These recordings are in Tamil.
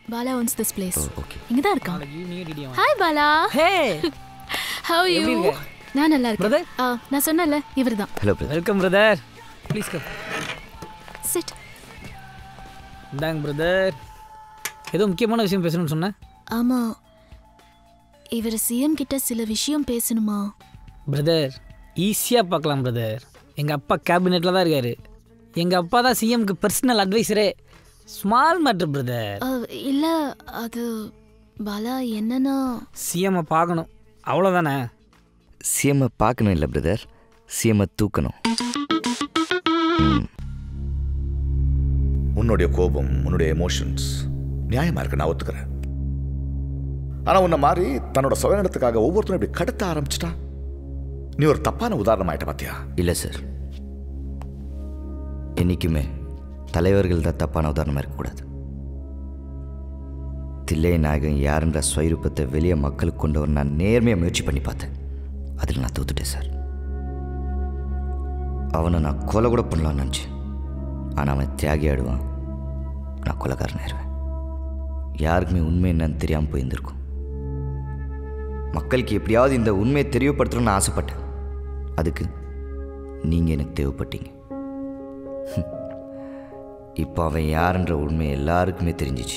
Bala owns this place okay இங்க தான் இருக்கான் நீங்க DD hi Bala hey how are எப்படி you இருக்க? நான் நல்லா இருக்கேன் Brother? ஆ, நான் சொன்னேன்ல இவர்தான் hello brother welcome brother please come sit இந்தாங்க பிரதர் ஏதோ முக்கியமான விஷயம் பேசணும்னு சொன்னேன் ஆமா இவர் சிஎம் கிட்ட சில விஷயம் பேசணுமா பிரதர் ஈஸியாக பார்க்கலாம் பிரதர் எங்கள் அப்பா கேபினெட்டில் தான் இருக்காரு எங்கள் அப்பா தான் சிஎம்க்கு பர்சனல் அட்வைசரே ஸ்மால் மேட்ரு பிரதர் அ, இல்ல அது பாலா என்னன்னா சிஎம்மை பார்க்கணும் அவ்வளோதானே சிஎம்மை பார்க்கணும் இல்லை பிரதர் சிஎம்மை தூக்கணும் உன்னுடைய கோபம் உன்னுடைய எமோஷன்ஸ் நியாயமா இருக்கு நான் ஒத்துக்கிறேன் ஆனா உன்னை மாதிரி தன்னோட சுயநலத்துக்காக ஒவ்வொருத்தரும் இப்படி கடத்த ஆரம்பிச்சிட்டா நீ ஒரு தப்பான உதாரணம் ஆயிட்ட பாத்தியா இல்லை சார் என்றைக்குமே தலைவர்கள் தான் தப்பான உதாரணமாக இருக்கக்கூடாது தில்லை நாயகன் யாருன்ற ஸ்வரூபத்தை வெளியே மக்களுக்கு கொண்டு வர நான் நேர்மையாக முயற்சி பண்ணி பார்த்தேன் அதில் நான் தோத்துட்டேன் சார் அவனை நான் கொலை கூட பண்ணலாம்னு நினச்சேன் ஆனால் அவன் தியாகி ஆடுவான் நான் கொலைக்காரன் ஆயிடுவேன் யாருக்குமே உண்மை என்னன்னு தெரியாமல் போயிருந்திருக்கும் மக்களுக்கு எப்படியாவது இந்த உண்மையை தெரியப்படுத்தணும்னு ஆசைப்பட்டேன் அதுக்கு நீங்கள் எனக்கு தேவைப்பட்டீங்க இப்போ அவன் யாருன்ற உண்மை எல்லாருக்குமே தெரிஞ்சிச்சு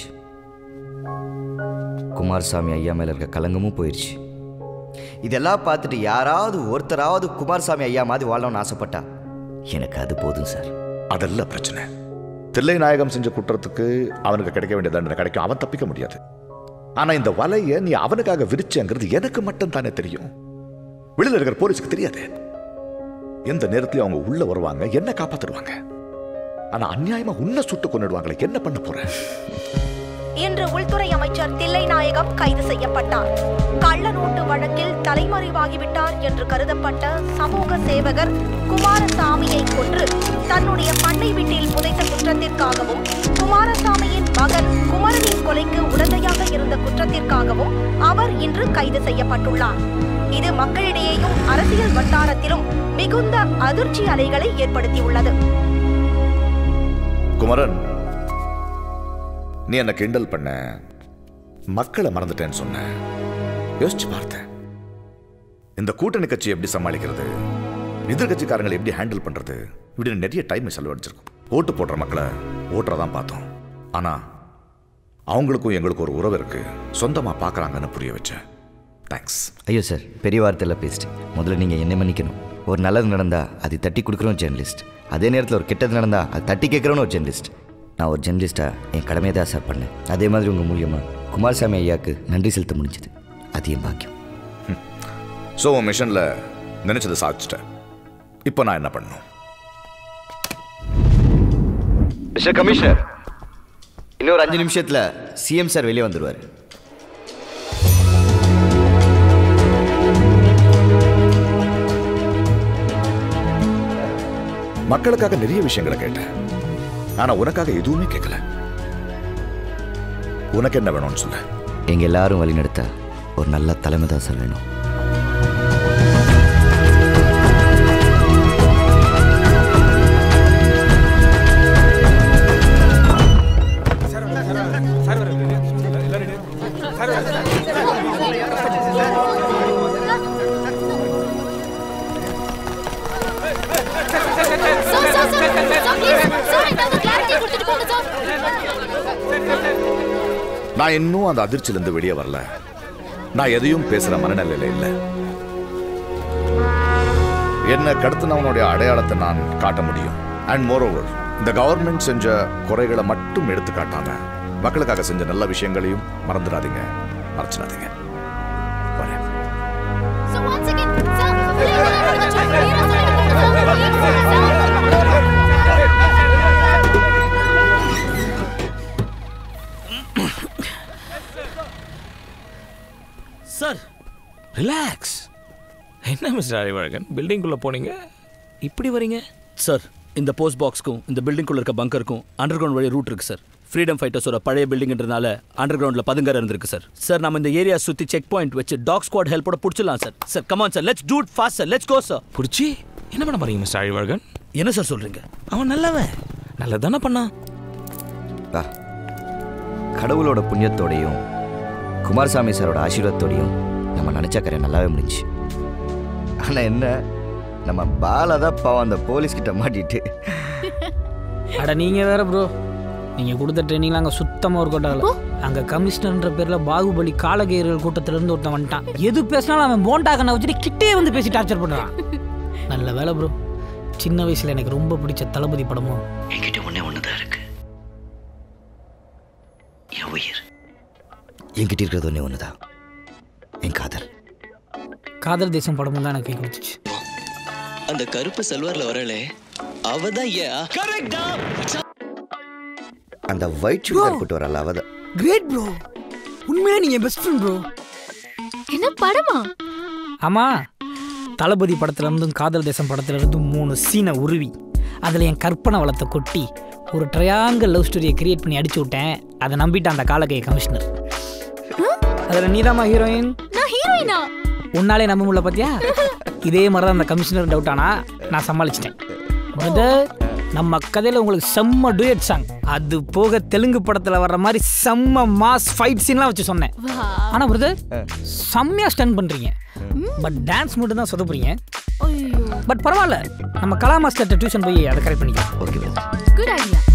குமாரசாமி ஐயா மேலே இருக்க கலங்கமும் போயிடுச்சு இதெல்லாம் பார்த்துட்டு யாராவது ஒருத்தராவது குமாரசாமி ஐயா மாதிரி வாழணும்னு ஆசைப்பட்டா எனக்கு அது போதும் சார் அதல்ல பிரச்சனை தில்லை நாயகம் செஞ்ச குற்றத்துக்கு அவனுக்கு கிடைக்க வேண்டிய தண்டனை கிடைக்கும் அவன் தப்பிக்க முடியாது ஆனா இந்த வலைய நீ அவனுக்காக விரிச்சங்கிறது எனக்கு மட்டும் தானே தெரியும் வெளியில இருக்கிற போலீஸுக்கு தெரியாது எந்த நேரத்திலயும் அவங்க உள்ள வருவாங்க என்ன காப்பாத்திடுவாங்க ஆனா அநியாயமா உன்னை சுட்டு கொண்டுடுவாங்களே என்ன பண்ண போற இன்று உள்துறை அமைச்சர் தில்லைநாயகம் கைது செய்யப்பட்டார் கள்ள நோட்டு வழக்கில் தலைமறைவாகிவிட்டார் என்று கருதப்பட்ட சமூக சேவகர் குமாரசாமியை கொன்று தன்னுடைய பண்ணை வீட்டில் புதைத்த குற்றத்திற்காகவும் குமாரசாமியின் மகன் குமரனின் கொலைக்கு உடந்தையாக இருந்த குற்றத்திற்காகவும் அவர் இன்று கைது செய்யப்பட்டுள்ளார் இது மக்களிடையேயும் அரசியல் வட்டாரத்திலும் மிகுந்த அதிர்ச்சி அலைகளை ஏற்படுத்தியுள்ளது குமரன் நீ என்ன கிண்டல் பண்ண மக்களை மறந்துட்டேன்னு சொன்ன யோசிச்சு பார்த்தேன் இந்த கூட்டணி கட்சி எப்படி சமாளிக்கிறது எதிர்கட்சிக்காரங்களை எப்படி ஹேண்டில் பண்றது இப்படி நிறைய டைம் செலவழிச்சிருக்கும் ஓட்டு போடுற மக்களை ஓட்டுறதான் பார்த்தோம் ஆனா அவங்களுக்கும் எங்களுக்கும் ஒரு உறவு இருக்கு சொந்தமா பார்க்கறாங்கன்னு புரிய வச்சேன் தேங்க்ஸ் ஐயோ சார் பெரிய வார்த்தையெல்லாம் பேசிட்டு முதல்ல நீங்கள் என்ன மன்னிக்கணும் ஒரு நல்லது நடந்தால் அதை தட்டி கொடுக்குறோம் ஜேர்னலிஸ்ட் அதே நேரத்தில் ஒரு கெட்டது நடந்தால் அது தட்டி கேட்குறோன்னு ஒரு ஜேர்னலிஸ்ட் நான் ஒரு ஜேர்னலிஸ்ட்டாக என் கடமையை தான் சார் பண்ணேன் அதே மாதிரி உங்கள் மூலியமாக குமாரசாமி ஐயாவுக்கு நன்றி செலுத்த முடிஞ்சது அது என் பாக்கியம் ஸோ உன் மிஷனில் நினைச்சதை சாதிச்சிட்டேன் இப்போ நான் என்ன பண்ணணும் மிஸ்டர் கமிஷனர் இன்னொரு அஞ்சு நிமிஷத்தில் சிஎம் சார் வெளியே வந்துடுவார் மக்களுக்காக நிறைய விஷயங்களை கேட்டேன் ஆனா உனக்காக எதுவுமே கேட்கல உனக்கு என்ன வேணும்னு சொல்லு எங்கள் எல்லாரும் வழிநடத்த ஒரு நல்ல தலைமை தான் சார் வேணும் sir sir sir sir please sir எனக்கு கிளாரிட்டி கொடுத்துட்டு போங்க சார் நான் இன்னும் அந்த அதிர்ச்சியிலிருந்து வெளியே வரல நான் எதையும் பேசுற மனநிலையில இல்லை என்ன கடத்தினவனுடைய அடையாளத்தை நான் காட்ட முடியும் அண்ட் மோரோவர் இந்த கவர்மெண்ட் செஞ்ச குறைகளை மட்டும் எடுத்து காட்டாம மக்களுக்காக செஞ்ச நல்ல விஷயங்களையும் மறந்துடாதீங்க மறைச்சிடாதீங்க வரேன் So once again, sir, please, sir, please, sir, sir. Sir relax என்ன மிஸ்டர் அறிவழகன் பில்டிங்குள்ளே போனீங்க இப்படி வரீங்க சார் இந்த போஸ்ட் பாக்ஸ்க்கும் இந்த பில்டிங்குள்ள இருக்க பங்கருக்கும் அண்டர் கிரவுண்ட் வழி ரூட் இருக்கு சார் ஃப்ரீடம் ஃபைட்டர்ஸோட பழைய பில்டிங்ன்றனால அண்டர் கிரவுண்ட்ல பதுங்கர இருந்திருக்கு சார் சார் நம்ம இந்த ஏரியா சுத்தி செக் பாயிண்ட் வச்சு டாக் ஸ்குவாட் ஹெல்ப்போட புடிச்சிடலாம் sir sir come on sir let's do it fast sir let's go sir பிடிச்சி என்ன பண்ண போறீங்க மிஸ்டர் அறிவழகன் என்ன சார் சொல்றீங்க அவன் நல்லவன் நல்லதானே பண்ணான் வா கடவுளோட புண்ணியத்தோடையும் குமாரசாமி சாரோட ஆசீர்வாதத்தோடையும் நம்ம நினச்ச கரை நல்லாவே முடிஞ்சு ஆனால் என்ன நம்ம பாலா தான் பாவம் அந்த போலீஸ்கிட்ட மாட்டிட்டு அட நீங்கள் வேற ப்ரோ நீங்கள் கொடுத்த ட்ரைனிங்லாம் அங்கே சுத்தமாக ஒர்க் அவுட் ஆகல அங்கே கமிஷனர்ன்ற பேரில் பாகுபலி காலகேரியர்கள் கூட்டத்திலேருந்து ஒருத்தன் வந்துட்டான் எது பேசினாலும் அவன் போண்டா கண்ணை வச்சுட்டு கிட்டே வந்து பேசி டார்ச்சர் பண்ணுறான் நல்ல வேலை ப்ரோ சின்ன வயசில் எனக்கு ரொம்ப பிடிச்ச தளபதி படமும் என்கிட்ட ஒன்றே ஒன்று தான் இருக்கு என் உயிர் என்கிட்ட இருக்கிறது ஒன்றே ஒன்று தான் என் காதல் காதல் தேசம் படமும் தான் எனக்கு கை கொடுத்துச்சு அந்த கருப்பு சல்வார்ல வரலே அவ தான் ஏன் அந்த ஒயிட் சுடிதார் போட்டு வரல அவ தான் கிரேட் ப்ரோ உண்மையாக நீங்கள் பெஸ்ட் ஃப்ரெண்ட் ப்ரோ என்ன படமா ஆமாம் தளபதி படத்துல இருந்தும் காதல் தேசம் படத்துல இருந்தும் மூணு சீனை உருவி அதில் என் கற்பனை வளத்தை கொட்டி ஒரு ட்ரையாங்கல் லவ் ஸ்டோரியை கிரியேட் பண்ணி அடிச்சு விட்டேன் அதை நம்பிட்டான் அந்த காலகைய கமிஷனர் அதில் நீதாம்மா ஹீரோயின் நான் ஹீரோயினா உன்னாலே நம்ப முடியல பார்த்தியா இதே மாதிரி தான் அந்த கமிஷனர் டவுட் ஆனா நான் சமாளிச்சிட்டேன் பிரதர் நம்ம கதையில் உங்களுக்கு செம்ம டூயட் சாங் அது போக தெலுங்கு படத்தில் வர்ற மாதிரி செம்ம மாஸ் ஃபைட் சீன்லாம் வச்சு சொன்னேன் வா ஆனால் பிரதர் செம்மையாக ஸ்டன் பண்ணுறீங்க பட் டான்ஸ் மட்டும் தான் சொதப்புறீங்க ஐயோ பட் பரவாயில்ல நம்ம கலா மாஸ்டர்கிட்ட டியூஷன் போய் அதை கரெக்ட் பண்ணிக்கலாம் ஓகே குட் ஐடியா